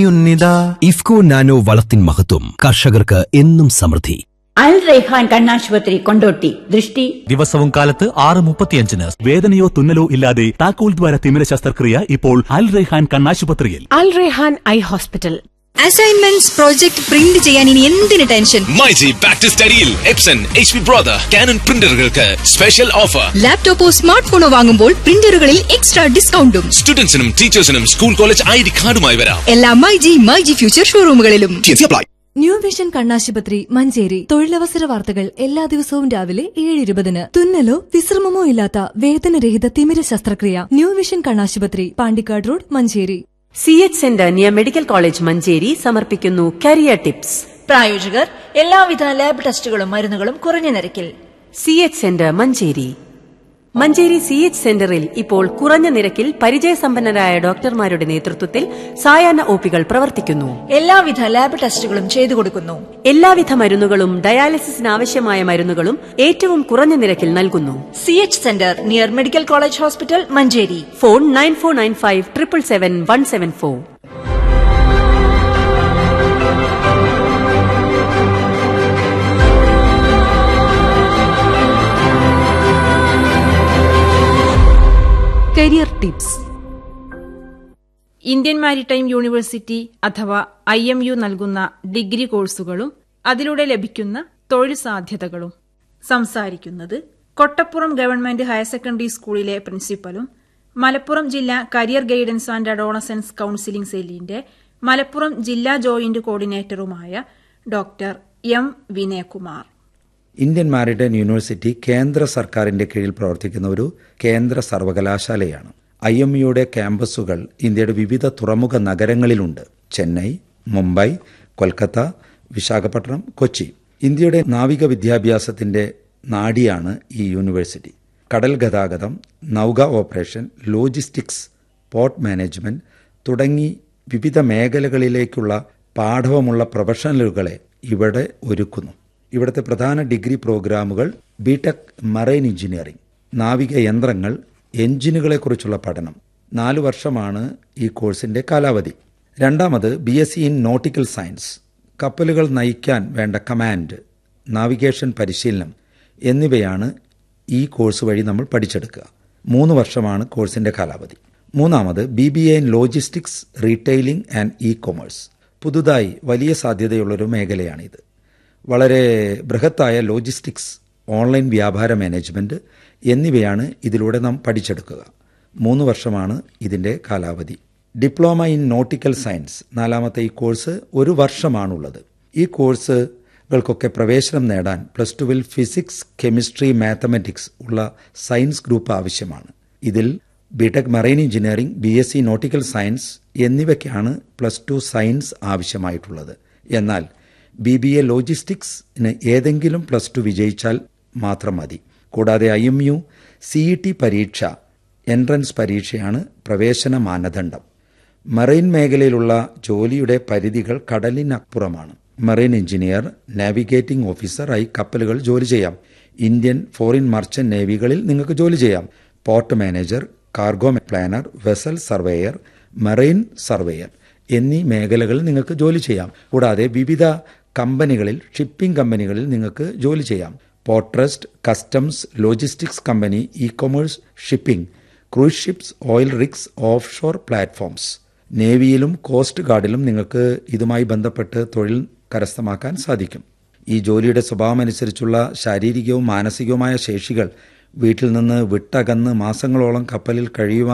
ഉന്നിതാ IFFCO nano വളത്തിൻ മഹത്വം കർഷകർക്ക് എന്നും സമൃദ്ധി അൽ റൈഹാൻ കണ്ണാശുപത്രി കൊണ്ടോട്ടി ദൃഷ്ടി ദിവസവും കാലത്ത് ആറ് മുപ്പത്തിയഞ്ചിന് വേദനയോ തുന്നലോ ഇല്ലാതെ താക്കോൽ ദ്വാര തിമിര ശസ്ത്രക്രിയ ഇപ്പോൾ അൽ റെഹാൻ കണ്ണാശുപത്രിയിൽ Al Rehan eye hospital assignments project print ചെയ്യാൻ ഇനി എന്തിന് ടെൻഷൻ മൈജി ബാക്ക് ടു സ്റ്റഡിയിൽ Epson H P Brother Canon പ്രിന്ററുകൾക്ക് സ്പെഷ്യൽ ഓഫർ ലാപ്ടോപ്പോ സ്മാർട്ട് ഫോണോ വാങ്ങുമ്പോൾ പ്രിന്ററുകളിൽ എക്സ്ട്രാ ഡിസ്കൗണ്ടും സ്റ്റുഡൻസിനും ടീച്ചേഴ്സിനും സ്കൂൾ കോളേജ് ഐ ഡി കാർഡുമായി വരാം എല്ലാ മൈജി മൈജി ഫ്യൂച്ചർ ഷോറൂമുകളിലും ന്യൂ വിഷൻ കണ്ണാശുപത്രി മഞ്ചേരി തൊഴിലവസര വാർത്തകൾ എല്ലാ ദിവസവും രാവിലെ ഏഴ് ഇരുപതിന് തുന്നലോ വിശ്രമമോ ഇല്ലാത്ത വേദനരഹിത തിമിര ശസ്ത്രക്രിയ ന്യൂ വിഷൻ കണ്ണാശുപത്രി Pandikkad road Manjeri C H centre near medical college Manjeri സമർപ്പിക്കുന്നു കരിയർ ടിപ്സ് പ്രായോജകർ എല്ലാവിധ ലാബ് ടെസ്റ്റുകളും മരുന്നുകളും കുറഞ്ഞ നിരക്കിൽ C H centre Manjeri Manjeri C H സെന്ററിൽ ഇപ്പോൾ കുറഞ്ഞ നിരക്കിൽ പരിചയസമ്പന്നരായ ഡോക്ടർമാരുടെ നേതൃത്വത്തിൽ സായാഹ്ന ഒപികൾ പ്രവർത്തിക്കുന്നു എല്ലാവിധ ലാബ് ടെസ്റ്റുകളും ചെയ്തു കൊടുക്കുന്നു എല്ലാവിധ മരുന്നുകളും ഡയാലിസിസിന് ആവശ്യമായ മരുന്നുകളും ഏറ്റവും കുറഞ്ഞ നിരക്കിൽ നൽകുന്നു C H centre near medical college hospital Manjeri phone nine four nine five triple seven one seven four career tips Indian maritime university അഥവാ ഐ എം യു നൽകുന്ന ഡിഗ്രി കോഴ്സുകളും അതിലൂടെ ലഭിക്കുന്ന തൊഴിൽ സാധ്യതകളും സംസാരിക്കുന്നത് കൊട്ടപ്പുറം ഗവൺമെന്റ് ഹയർ സെക്കൻഡറി സ്കൂളിലെ പ്രിൻസിപ്പലും മലപ്പുറം ജില്ലാ career guidance and adolescence counselling സെല്ലിന്റെ മലപ്പുറം ജില്ലാ ജോയിന്റ് കോർഡിനേറ്ററുമായ doctor M Vinayakumar Indian maritime university കേന്ദ്ര സർക്കാരിന്റെ കീഴിൽ പ്രവർത്തിക്കുന്ന ഒരു കേന്ദ്ര സർവകലാശാലയാണ് ഐ എം യുടെ ക്യാമ്പസുകൾ ഇന്ത്യയുടെ വിവിധ തുറമുഖ നഗരങ്ങളിലുണ്ട് ചെന്നൈ മുംബൈ കൊൽക്കത്ത വിശാഖപട്ടണം കൊച്ചി ഇന്ത്യയുടെ നാവിക വിദ്യാഭ്യാസത്തിന്റെ നാഡിയാണ് ഈ യൂണിവേഴ്സിറ്റി കടൽ ഗതാഗതം നൌക ഓപ്പറേഷൻ ലോജിസ്റ്റിക്സ് പോർട്ട് മാനേജ്മെന്റ് തുടങ്ങി വിവിധ മേഖലകളിലേക്കുള്ള പാഠവമുള്ള പ്രൊഫഷണലുകളെ ഇവിടെ ഒരുക്കുന്നു ഇവിടുത്തെ പ്രധാന ഡിഗ്രി പ്രോഗ്രാമുകൾ ബിടെക് മറൈൻ എഞ്ചിനീയറിംഗ് നാവിക യന്ത്രങ്ങൾ എഞ്ചിനുകളെക്കുറിച്ചുള്ള പഠനം നാല് വർഷമാണ് ഈ കോഴ്സിന്റെ കാലാവധി രണ്ടാമത് B S C in nautical science കപ്പലുകൾ നയിക്കാൻ വേണ്ട കമാൻഡ് നാവിഗേഷൻ പരിശീലനം എന്നിവയാണ് ഈ കോഴ്സ് വഴി നമ്മൾ പഠിച്ചെടുക്കുക മൂന്ന് വർഷമാണ് കോഴ്സിന്റെ കാലാവധി മൂന്നാമത് B B A in logistics retailing and ecommerce പുതുതായി വലിയ സാധ്യതയുള്ളൊരു മേഖലയാണിത് വളരെ ബൃഹത്തായ ലോജിസ്റ്റിക്സ് ഓൺലൈൻ വ്യാപാര മാനേജ്മെന്റ് എന്നിവയാണ് ഇതിലൂടെ നാം പഠിച്ചെടുക്കുക മൂന്ന് വർഷമാണ് ഇതിന്റെ കാലാവധി ഡിപ്ലോമ ഇൻ നോട്ടിക്കൽ സയൻസ് നാലാമത്തെ ഈ കോഴ്സ് ഒരു വർഷമാണുള്ളത് ഈ കോഴ്സുകൾക്കൊക്കെ പ്രവേശനം നേടാൻ പ്ലസ് ടുവിൽ ഫിസിക്സ് കെമിസ്ട്രി മാത്തമാറ്റിക്സ് ഉള്ള സയൻസ് ഗ്രൂപ്പ് ആവശ്യമാണ് ഇതിൽ BTech marine engineering B S C nautical science എന്നിവയ്ക്കാണ് പ്ലസ് ടു സയൻസ് ആവശ്യമായിട്ടുള്ളത് എന്നാൽ ബി ബി എ ലോജിസ്റ്റിക്സിന് ഏതെങ്കിലും പ്ലസ് ടു വിജയിച്ചാൽ മാത്രം മതി കൂടാതെ I M U CET പരീക്ഷ എൻട്രൻസ് പരീക്ഷയാണ് പ്രവേശന മാനദണ്ഡം മറൈൻ മേഖലയിലുള്ള ജോലിയുടെ പരിധികൾ കടലിനപ്പുറമാണ് മറൈൻ എഞ്ചിനീയർ നാവിഗേറ്റിംഗ് ഓഫീസറായി കപ്പലുകൾ ജോലി ചെയ്യാം ഇന്ത്യൻ ഫോറിൻ മർച്ചന്റ് നേവികളിൽ നിങ്ങൾക്ക് ജോലി ചെയ്യാം port manager cargo planner vessel surveyor marine surveyor എന്നീ മേഖലകളിൽ നിങ്ങൾക്ക് ജോലി ചെയ്യാം കൂടാതെ വിവിധ കമ്പനികളിൽ ഷിപ്പിംഗ് കമ്പനികളിൽ നിങ്ങൾക്ക് ജോലി ചെയ്യാം port trust customs logistics company ecommerce shipping cruise ships oil rigs offshore platforms നേവിയിലും കോസ്റ്റ് ഗാർഡിലും നിങ്ങൾക്ക് ഇതുമായി ബന്ധപ്പെട്ട് തൊഴിൽ കരസ്ഥമാക്കാൻ സാധിക്കും ഈ ജോലിയുടെ സ്വഭാവമനുസരിച്ചുള്ള ശാരീരികവും മാനസികവുമായ ശേഷികൾ വീട്ടിൽ നിന്ന് വിട്ടകന്ന് മാസങ്ങളോളം കപ്പലിൽ കഴിയുവാൻ